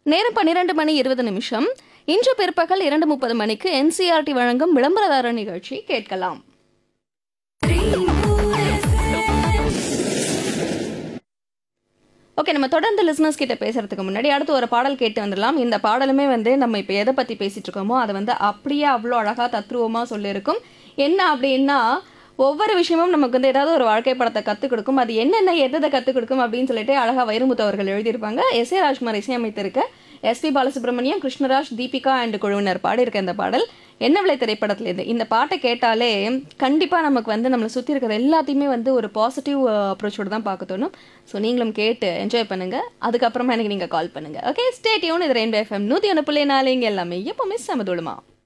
நேரம் பன்னிரண்டு மணி இருபது நிமிஷம் இன்று பிற்பகல் இரண்டு முப்பது மணிக்கு என்சிஆர்டி வழங்கும் விளம்பரதார நிகழ்ச்சி கேட்கலாம் ஓகே நம்ம தொடர்ந்து லிசனர்ஸ் கிட்ட பேசுறதுக்கு முன்னாடி அடுத்து ஒரு பாடல் கேட்டு வந்துடலாம் இந்த பாடலுமே வந்து நம்ம இப்போ எதை பற்றி பேசிட்டு இருக்கோமோ அதை வந்து அப்படியே அவ்வளோ அழகாக தத்ரூபமாக சொல்லியிருக்கும் என்ன அப்படின்னா ஒவ்வொரு விஷயமும் நமக்கு வந்து ஏதாவது ஒரு வாழ்க்கை படத்தை கற்றுக் கொடுக்கும் அது என்னென்ன எதை கற்றுக் கொடுக்கும் அப்படின்னு சொல்லிட்டு அழகாக வைரமுத்து அவர்கள் எழுதியிருப்பாங்க எஸ் ஏ ராஜ்குமார் இசையமைத்திருக்க எஸ்பி பாலசுப்ரமணியம் கிருஷ்ணராஜ் தீபிகா அண்ட் குழுவினர் பாடியிருக்க இந்த பாடல் என்ன விலை திரைப்படத்துலேருந்து இந்த பாட்டை கேட்டாலே கண்டிப்பாக நமக்கு வந்து நம்மளை சுற்றி இருக்கிற எல்லாத்தையுமே வந்து ஒரு பாசிட்டிவ் அப்ரோச்சோடு தான் பார்க்க தோணும் ஸோ நீங்களும் கேட்டு என்ஜாய் பண்ணுங்கள் அதுக்கப்புறமா எனக்கு நீங்கள் கால் பண்ணுங்கள் ஓகே ஸ்டேட்யூன் இது ரெண்டு எஃப்எம் நூற்றி ஒன்று புள்ளி நாலு இங்கே எல்லாமே எப்போவுமே சமதுளமா